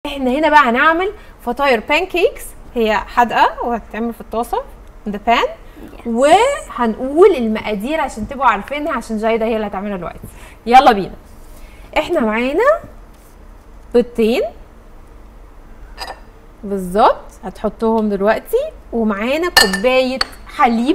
احنا هنا بقى هنعمل فطاير بانكيكس هي حادقه وهتتعمل في الطاسه in the pan وهنقول المقادير عشان تبقوا عارفينها عشان جايده هي اللي هتعملها دلوقتي يلا بينا احنا معانا بيضتين بالظبط هتحطهم دلوقتي ومعانا كوبايه حليب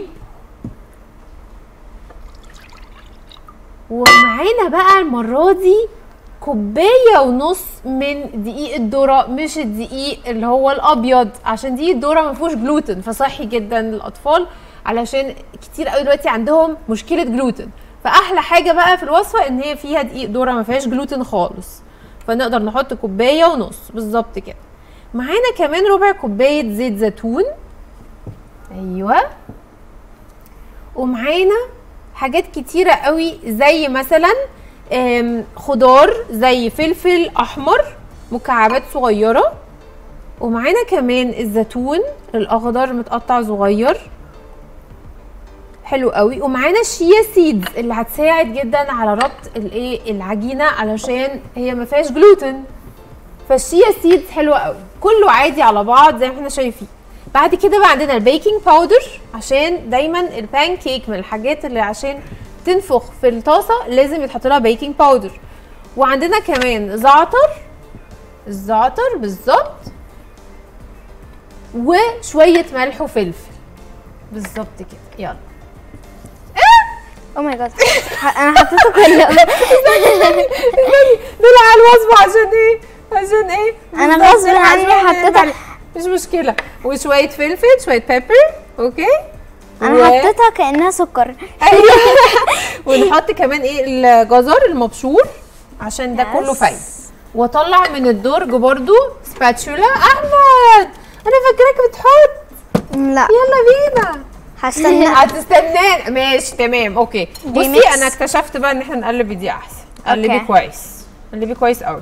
ومعانا بقى المره دي كوبايه ونص من دقيق الذره مش الدقيق اللي هو الابيض عشان دقيق الذره ما فيهوش جلوتين فصحي جدا للاطفال علشان كتير قوي دلوقتي عندهم مشكله جلوتين فاحلى حاجه بقى في الوصفه ان هي فيها دقيق ذره ما فيهاش جلوتين خالص فنقدر نحط كوبايه ونص بالظبط كده معانا كمان ربع كوبايه زيت زيتون ايوه ومعانا حاجات كتيره قوي زي مثلا آم، خضار زي فلفل احمر مكعبات صغيره ومعانا كمان الزيتون الاخضر متقطع صغير حلو قوي ومعانا الشيا سيدز اللي هتساعد جدا على ربط الايه العجينه علشان هي ما فيهاش جلوتين فالشيا سيدز حلوه قوي كله عادي على بعض زي ما احنا شايفين بعد كده بقى عندنا البيكنج باودر عشان دايما البان كيك من الحاجات اللي عشان تنفخ في الطاسه لازم يتحط لها بيكنج باودر وعندنا كمان زعتر الزعتر بالظبط وشويه ملح وفلفل بالظبط كده يلا او ماي جاد انا حطيته كله دول على الوصفه عشان ايه عشان ايه أنا بالظبط غصب عني عشان حطيتها. مش مشكله وشويه فلفل شويه بيبر اوكي و- انا حطيتها كانها سكر ايوه ونحط كمان ايه الجزر المبشور عشان ده Yes. كله فايده واطلع من الدرج برضو سباتشولا احمد انا فاكراك بتحط لا يلا بينا هستنى هتستناه ماشي تمام اوكي بصي ميكس. انا اكتشفت بقى ان احنا نقلب دي احسن قلبي أوكي. كويس قلبي كويس قوي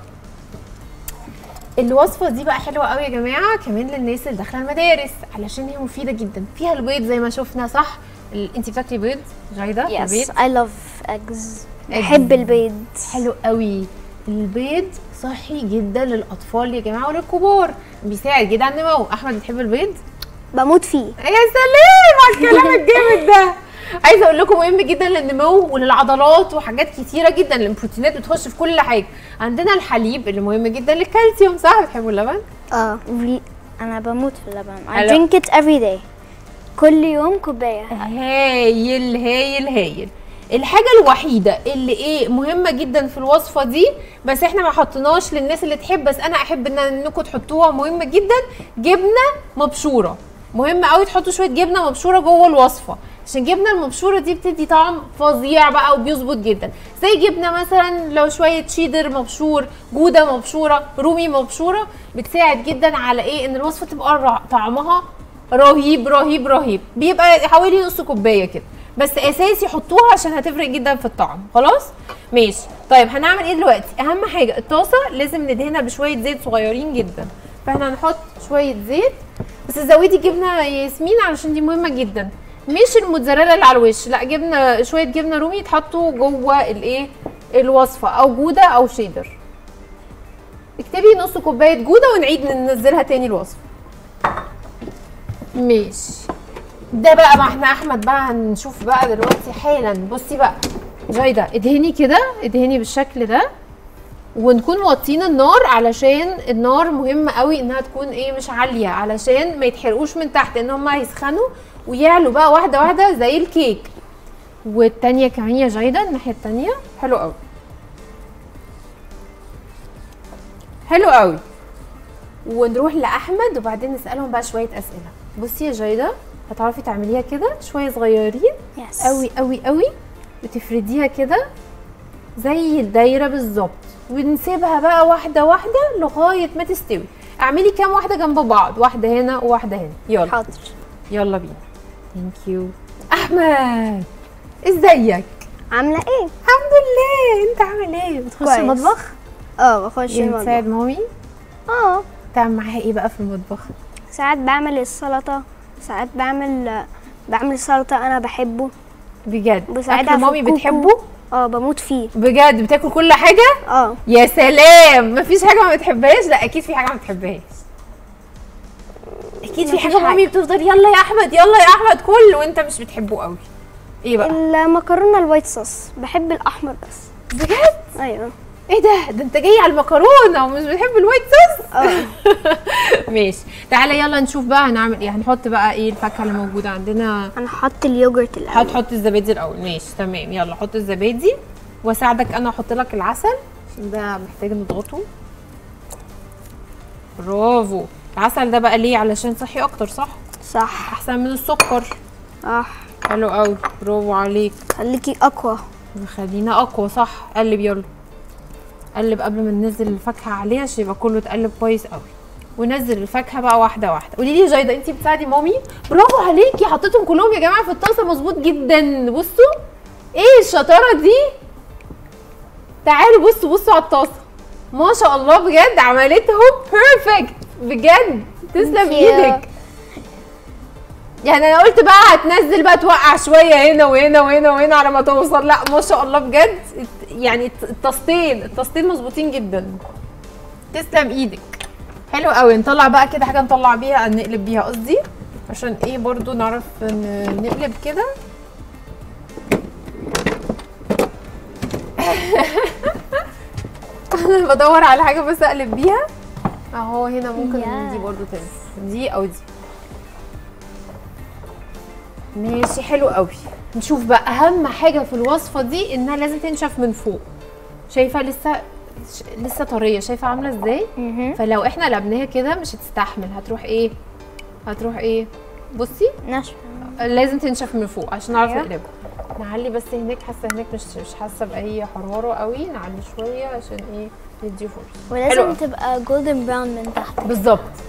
الوصفه دي بقى حلوه قوي يا جماعه كمان للناس اللي داخله المدارس علشان هي مفيده جدا فيها البيض زي ما شفنا صح ال- انت بتاكلي بيض جايده يس البيض اي لاف اجز بحب البيض حلو قوي البيض صحي جدا للاطفال يا جماعه وللكبار بيساعد جدا على النمو احمد بتحب البيض بموت فيه يا سلام على الكلام الجامد ده عايزه اقول لكم مهم جدا للنمو وللعضلات وحاجات كتيره جدا البروتينات بتخش في كل حاجه عندنا الحليب اللي مهم جدا للكالسيوم صح بتحبوا اللبن اه انا بموت في اللبن I حلو. drink it every day كل يوم كوبايه هايل هايل هايل الحاجة الوحيدة اللي ايه مهمة جدا في الوصفة دي بس احنا ما حطيناش للناس اللي تحب بس انا احب ان انكم تحطوها مهمة جدا جبنة مبشورة مهم قوي تحطوا شوية جبنة مبشورة جوه الوصفة عشان الجبنة المبشورة دي بتدي طعم فظيع بقى وبيظبط جدا زي جبنة مثلا لو شوية شيدر مبشور جودة مبشورة رومي مبشورة بتساعد جدا على ايه ان الوصفة تبقى رع- طعمها رهيب رهيب رهيب بيبقى حوالي نص كوبايه كده بس اساسي حطوها عشان هتفرق جدا في الطعم خلاص ماشي طيب هنعمل ايه دلوقتي اهم حاجه الطاسه لازم ندهنها بشويه زيت صغيرين جدا فاحنا هنحط شويه زيت بس زودي جبنه ياسمين علشان دي مهمه جدا مش الموتزاريلا اللي على الوش لا جبنه شويه جبنه رومي يتحطوا جوه الايه الوصفه او جوده او شيدر اكتبي نص كوبايه جوده ونعيد ننزلها تاني الوصفه ماشي ده بقى ما احنا احمد بقى هنشوف بقى دلوقتي حالا بصي بقى جايده ادهني كده ادهني بالشكل ده ونكون واطين النار علشان النار مهمه قوي انها تكون ايه مش عاليه علشان ما يتحرقوش من تحت ان هم هيسخنوا ويعلوا بقى واحده واحده زي الكيك والتانية كمان يا جايده الناحيه التانية حلو قوي حلو قوي ونروح لاحمد وبعدين نسالهم بقى شويه اسئله بصي يا جايده هتعرفي تعمليها كده شويه صغيرين يس قوي قوي قوي وتفرديها كده زي الدايره بالظبط ونسيبها بقى واحده واحده لغايه ما تستوي اعملي كام واحده جنب بعض واحده هنا وواحده هنا يلا حاضر يلا بينا ثانك يو احمد ازيك عامله ايه الحمد لله انت عامل ايه بتخشي كويس. المطبخ اه بخش بتساعد المطبخ مامي اه تعمل معاها ايه بقى في المطبخ ساعات بعمل السلطه ساعات بعمل بعمل سلطه انا بحبه بجد بساعدها اكل في مامي الكوكو. بتحبه اه بموت فيه بجد بتاكل كل حاجه اه يا سلام مفيش حاجه ما بتحبهاش لا اكيد في حاجه ما بتحبهاش اكيد في مفيش حاجه حاجة. مامي بتفضل يلا يا احمد يلا يا احمد كل وانت مش بتحبه قوي ايه بقى المكرونه الوايت صوص بحب الاحمر بس بجد ايوه ايه ده ده انت جاي على المكرونه ومش بتحب الوايت صوص اه ماشي تعالى يلا نشوف بقى هنعمل ايه هنحط بقى ايه الفاكهه اللي موجوده عندنا هنحط اليوجرت الاول هتحط الزبادي الاول ماشي تمام يلا حط الزبادي واساعدك انا احط لك العسل عشان ده محتاج نضغطه برافو العسل ده بقى ليه علشان صحي اكتر صح صح احسن من السكر صح حلو قوي برافو عليك خليكي اقوى خلينا اقوى صح قلب يلا قلب قبل ما ننزل الفاكهه عليه عشان يبقى كله اتقلب كويس قوي ونزل الفاكهه بقى واحده واحده قولي لي يا جايده انت بتساعدي مامي برافو عليكي حطيتهم كلهم يا جماعه في الطاسه مظبوط جدا بصوا ايه الشطاره دي تعالوا بصوا بصوا على الطاسه ما شاء الله بجد عملتهم بيرفكت بجد تسلم Thank you. ايدك يعني انا قلت بقى هتنزل بقى توقع شويه هنا وهنا وهنا وهنا على ما توصل لا ما شاء الله بجد الت- يعني الت- التسطين التسطين مظبوطين جدا تسلم ايدك حلو قوي نطلع بقى كده حاجه نطلع بيها نقلب بيها قصدي عشان ايه برضو نعرف ن- نقلب كده انا بدور على حاجه بس اقلب بيها اهو هنا ممكن يا. دي برضو تنزل دي او دي ماشي حلو قوي نشوف بقى اهم حاجه في الوصفه دي انها لازم تنشف من فوق شايفه لسه ش- لسه طريه شايفه عامله ازاي مهم. فلو احنا قلبناها كده مش هتستحمل هتروح ايه هتروح ايه بصي ناشفه لازم تنشف من فوق عشان نعرف أيوة. نقلبها نعلي بس هناك حاسه هناك مش مش حاسه باي حراره قوي نعلي شويه عشان ايه يدي فرصه حلو ولازم أوي. تبقى جولدن براون من تحت بالظبط